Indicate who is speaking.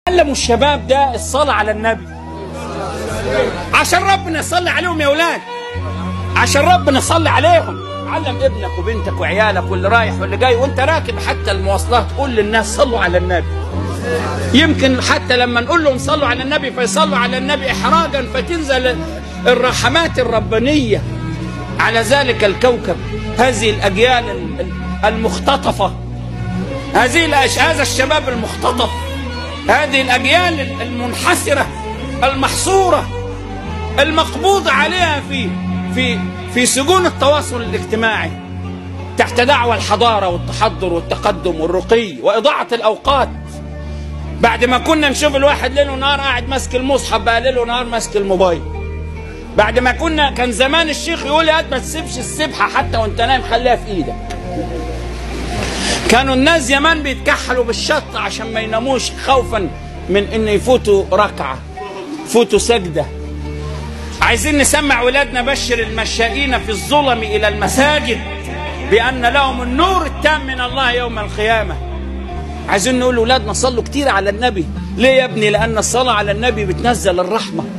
Speaker 1: علموا الشباب ده الصلاة على النبي عشان ربنا يصلي عليهم يا اولاد عشان ربنا يصلي عليهم علم ابنك وبنتك وعيالك واللي رايح واللي جاي وانت راكب حتى المواصلات قول للناس صلوا على النبي يمكن حتى لما نقول لهم صلوا على النبي فيصلوا على النبي احراجا فتنزل الرحمات الربانيه على ذلك الكوكب هذه الاجيال المختطفه هذه الأش... هذا الشباب المختطف هذه الاجيال المنحسره المحصوره المقبوض عليها في في في سجون التواصل الاجتماعي تحت دعوى الحضاره والتحضر والتقدم والرقي واضاعه الاوقات بعد ما كنا نشوف الواحد ليل ونهار قاعد ماسك المصحف بقى ليل ونهار ماسك الموبايل بعد ما كنا كان زمان الشيخ يقول يا ما تسيبش السبحه حتى وانت نايم خليها في ايدك كانوا الناس زمان بيتكحلوا بالشط عشان ما يناموش خوفا من ان يفوتوا ركعه فوتوا سجده عايزين نسمع ولادنا بشر المشائين في الظلم الى المساجد بان لهم النور التام من الله يوم القيامه عايزين نقول لاولادنا صلوا كتير على النبي ليه يا ابني لان الصلاه على النبي بتنزل الرحمه